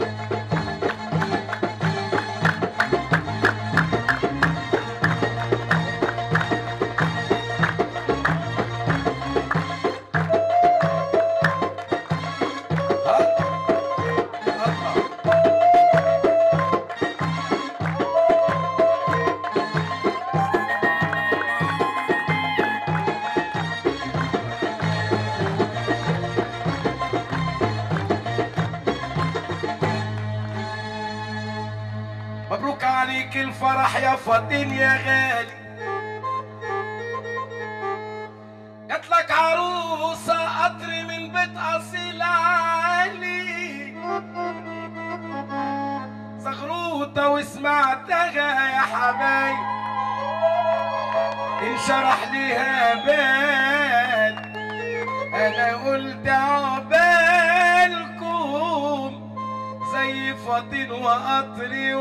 مبروك عليك الفرح يا فاطين يا غالي جات لك عروسة قطر من بيت أصيل عالي زغروطة وسمعتها يا حبايب انشرح ليها بال انا قلت عقبالكم زي فاطين وقطري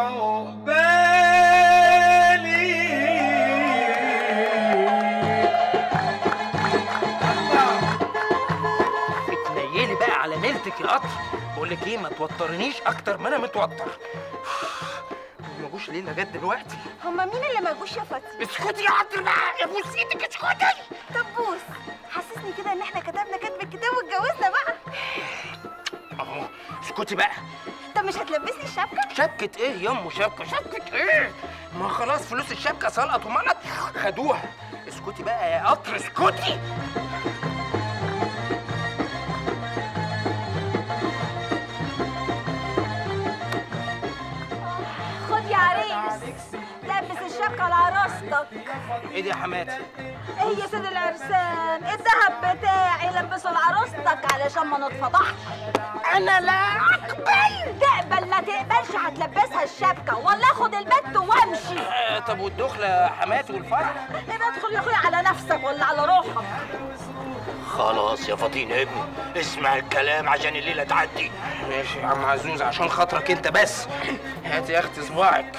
وعقبالي الله اتنيلي بقى على نيلتك يا قطر بقول لك ايه ما توترنيش اكتر ما انا متوتر ما جوش ليه لغايه دلوقتي هما مين اللي ما جوش يا فاطمه اسكتي يا قطر بقى يا بوس ايدك اسكتي طب بوس حسسني كده ان احنا كتبنا كتب الكتاب واتجوزنا بقى اهو اسكتي بقى طب مش هتلبسني الشبكه شبكة ايه يا امه شبكة شبكة ايه ما خلاص فلوس الشبكة سلقت وملت خدوها اسكتي بقى يا قطر اسكتي خد يا عريس لبس الشبكه لعروستك ايه دي يا حماتي ايه يا سيد العرسان الذهب بتاعي لبسه لعروستك علشان ما نتفضحش انا لا اقبل تقبل لا تقبلش هتلبسها الشبكه ولا اخد البت وامشي آه طب والدخلة يا حماتي والفرح يبقى ادخل يا اخويا على نفسك ولا على روحك خلاص يا فطين ابني اسمع الكلام عشان الليله تعدي ماشي يا عم عزوز عشان خاطرك انت بس هاتي يا اختي صباعك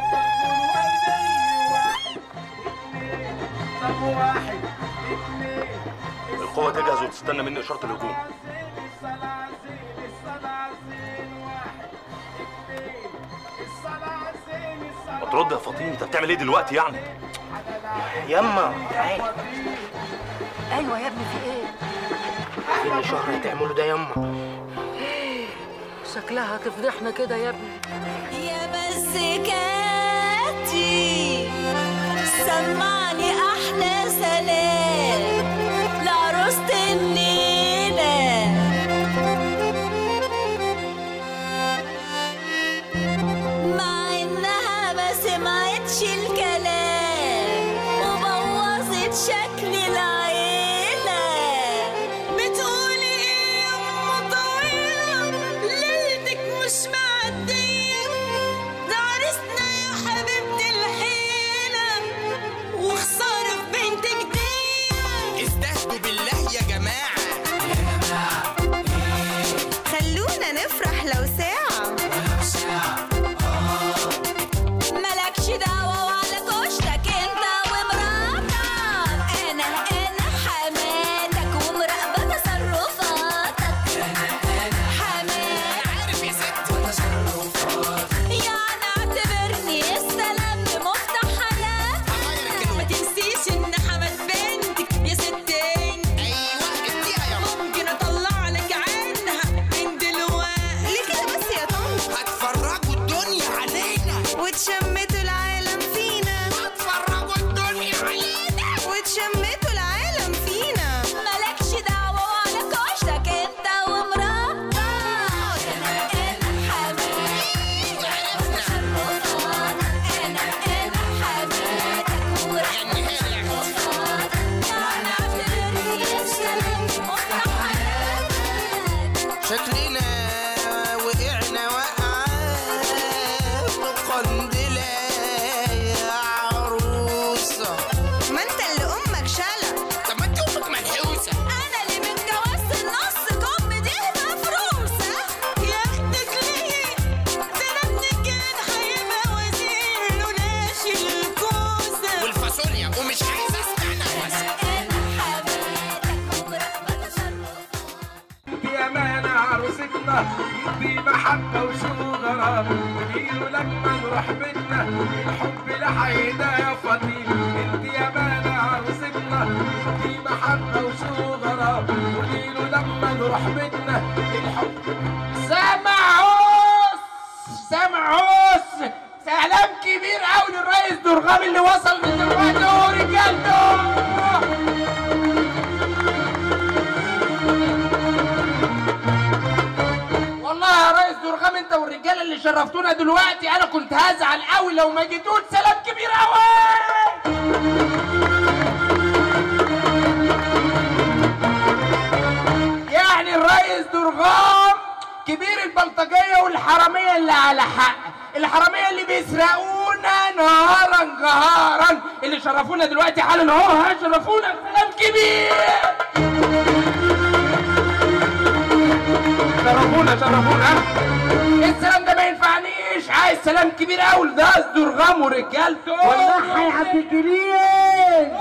طب واحد اتنين القوه تجهز وتستنى مني اشاره الهجوم الصلاة زين الصلاة زين واحد اتنين الصلاة زين ما الصلاة ترد يا فطين انت بتعمل ايه دلوقتي يعني يما تعالي ايوه يا ابني في ايه ايه اللي شهر هتعمله ده يما شكلها هتفضحنا كده يا ابني يا مزيكاتي سمعني احلى سلام لعروسة النيلة مع انها ما سمعتش الكلام وبوظت شكل العيلة بتقولي ايه يا ام طويلة ليلتك مش معدية ده عرسنا يا حبيبتي الحيلة وخسارة في بنتك دي استهدوا بالله يا جماعة خلونا نفرح لو ساعة ملكش دعوة وعلى كشتك انت ومراتك انا انا حماتك ومراقبة تصرفاتك حماتك عارف يا ست تصرفات يعني اعتبرني السلام بمفتاح حياتك ما تنسيش ان حمد بنتك يا ست انت ايوه اديها يا ماما ممكن اطلع لك عينها من دلوقتي ليه كده بس يا محبة وشو غرام قوليله لما نروح بيتنا الحب لحيدا يا فاطين انت يا بانا عروستنا دي محبة وشو غرام قوليله لما نروح بيتنا الحب سامعوس سامعوس سلام كبير قوي للرئيس درغام اللي وصل من دلوقتي ورجالته والله يا ريس درغام انت والرجاله اللي شرفتونا دلوقتي انا كنت هزعل قوي لو ما جيتوش سلام كبير قوي يعني الريس درغام كبير البلطجية والحرامية اللي على حق الحرامية اللي بيسرقونا نهارا جهارا اللي شرفونا دلوقتي حالا اهو ها شرفونا بسلام كبير شرفونا شرفونا السلام ده ما ينفعنيش عايز سلام كبير قوي ده درغام ورجالته والله يا عبد الجليل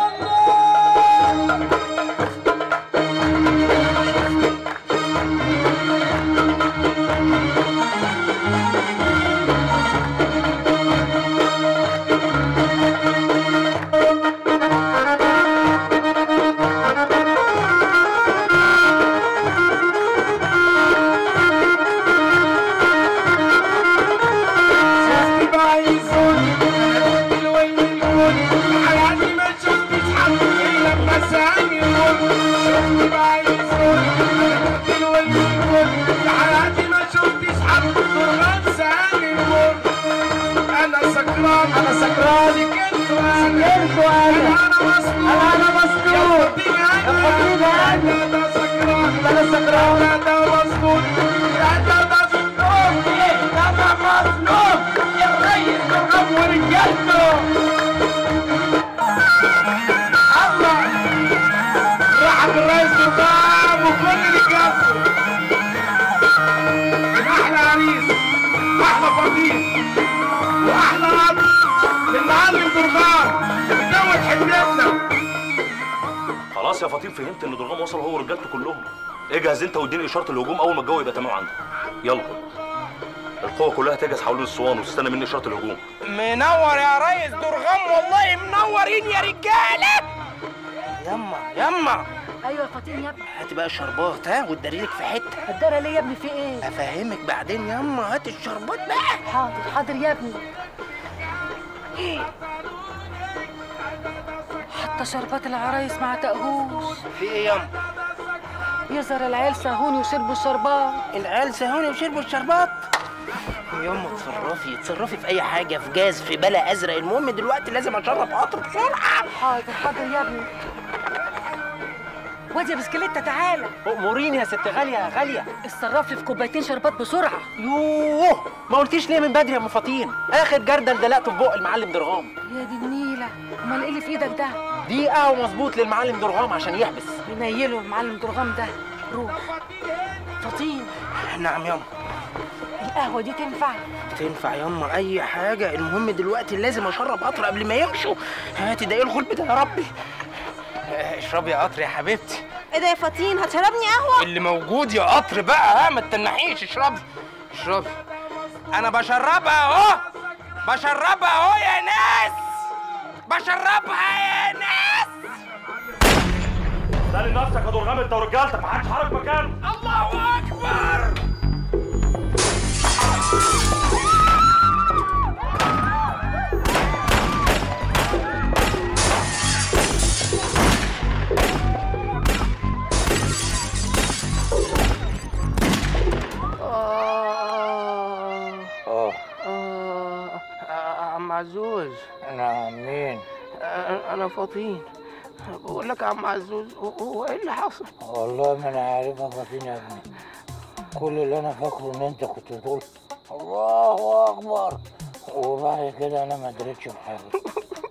شفتي بعيزون الوين الكون حياتي ما شفتش حد الا لما ساني يقول شفتي بعيزون الوين الكون حياتي ما شفتش حد درغان ساني يقول انا سكران انا سكران سكرت وانا انا مسكون انا مسكون يا انا ده سكران انا سكران انا ده مسكون انا ده سكران انا مظلوم الريس درغام ورجالته الله راح الرئيس درغام وكل اللي جنبه احلى عريس احلى فضيل واحلى اب للمعلم درغام بجو حتتنا خلاص يا فطين فهمت ان درغام وصل هو ورجالته كلهم اجهز انت واديني اشاره الهجوم اول ما الجو يبقى تمام عندك يلا القوه كلها تجهز حوالين الاسوان وتستنى مني اشاره الهجوم منور يا ريس درغام والله منورين يا رجاله يما يما ايوه يا فاطين يا ابني هات بقى الشربات ها وتداريلك في حته الدار ليه يا ابني في ايه افهمك بعدين يما هات الشربات بقى حاضر حاضر يا ابني حتى شربات العرايس ما تقهوش في ايه يما يظهر العيال سهوني وشربوا الشربات العيال سهوني وشربوا الشربات يما اتصرفي اتصرفي في اي حاجه في جاز في بلا ازرق المهم دلوقتي لازم اشرب قطر بسرعه حاضر حاضر يا ابني واد يا بسكليتة تعالى اموريني يا ست غاليه يا غاليه اتصرف لي في كوبايتين شربات بسرعة يوه ما قلتيش ليه من بدري يا ام فطين اخر جردل دلقته في بق المعلم درغام يا دي النيلة امال ايه اللي في ايدك ده دقيقه ومظبوط للمعلم درغام عشان يحبس ينيله المعلم درغام ده روح فطين نعم يما القهوة دي تنفع تنفع يما اي حاجه المهم دلوقتي لازم اشرب قطر قبل ما يمشوا هاتي ده ايه الغلب ده يا ربي آه، اشربي يا قطر يا حبيبتي ايه ده يا فطين هتشربني قهوه اللي موجود يا قطر بقى ها ما تتنحيش اشربي اشربي انا بشربها اهو بشربها اهو يا ناس بشربها يا ناس سالي نفسك يا درغام انت ورجالتك ما حدش حرك مكانه الله اكبر اه عم عزوز نعم مين انا فطين بقول لك يا عم عزوز هو- هو ايه اللي حصل والله ما انا عارفها فاطين يا ابني كل اللي انا فاكره ان انت كنت بتقول الله اكبر وبعد كده انا ما دريتش بحاجه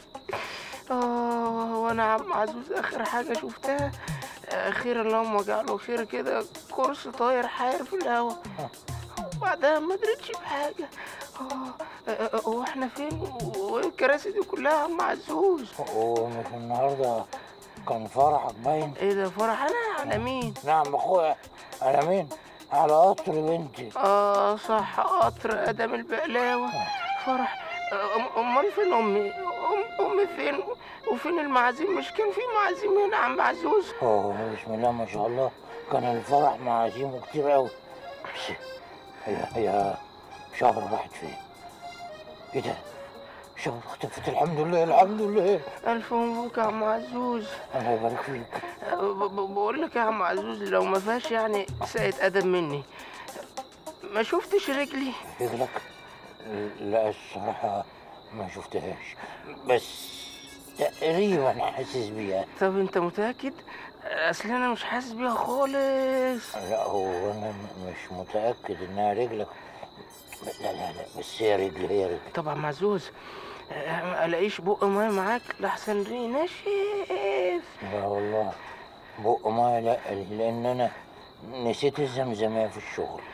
اه وانا يا عم عزوز اخر حاجه شفتها اخيرا اللهم اجعله خير كده كرسي طاير حاير في الهوا وبعدها ما دريتش بحاجه اه آه، آه، هو احنا فين وايه الكراسي دي كلها يا عم عزوز ومش النهارده كان فرحك باين ايه ده فرح انا على مين نعم اخويا على مين على قطر بنتي اه صح قطر ادم البقلاوه فرح أم- امال فين امي أم امي فين وفين المعازيم مش كان في معازيم هنا عم عزوز اوه بسم الله ما شاء الله كان الفرح معازيمه كتير قوي بس هي هي شهر راحت فين ايه ده شهر اختفت الحمد لله الحمد لله الف مبروك يا عم عزوز الله يبارك فيك ب- ب- بقول لك يا عم عزوز لو ما فيهاش يعني ساقط ادب مني ما شفتش رجلي رجلك لا الصراحة ما شفتهاش بس تقريبا حاسس بيها طب انت متاكد اصل انا مش حاسس بيها خالص لا هو انا م- مش متأكد انها رجلك لا لا لا بس هي رجل هي رجل طبعا معزوز أه، ما الاقيش بق ميه معاك لحسن ري ناشف لا والله بق ما لا لان انا نسيت الزمزمية في الشغل